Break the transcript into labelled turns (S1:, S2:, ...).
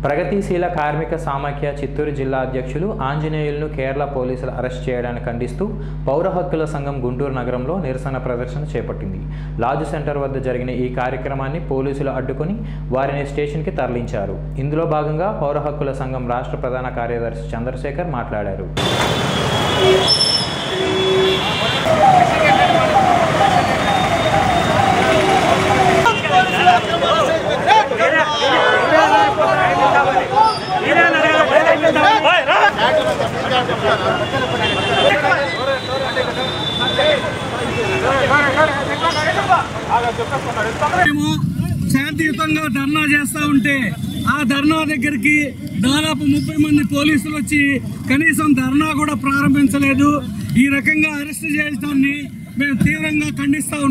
S1: ప్రగతిశీల కార్మిక సామాఖ్య చిత్తూరు జిల్లా అధ్యక్షులు ఆంజనేయులను కేరళ పోలీసులు అరెస్ట్ చేయడాన్ని ఖండిస్తూ పౌర హక్కుల సంఘం గుంటూరు నగరంలో నిరసన ప్రదర్శన చేపట్టింది లాజ్ సెంటర్ వద్ద జరిగిన ఈ కార్యక్రమాన్ని పోలీసులు అడ్డుకొని వారిని స్టేషన్కి తరలించారు ఇందులో భాగంగా పౌర హక్కుల సంఘం రాష్ట్ర ప్రధాన కార్యదర్శి చంద్రశేఖర్ మాట్లాడారు
S2: మేము శాంతియుతంగా ధర్నా చేస్తా ఉంటే ఆ ధర్నా దగ్గరికి దాదాపు ముప్పై మంది పోలీసులు వచ్చి కనీసం ధర్నా కూడా ప్రారంభించలేదు ఈ రకంగా అరెస్ట్ చేయడాన్ని మేము తీవ్రంగా ఖండిస్తా ఉన్నాం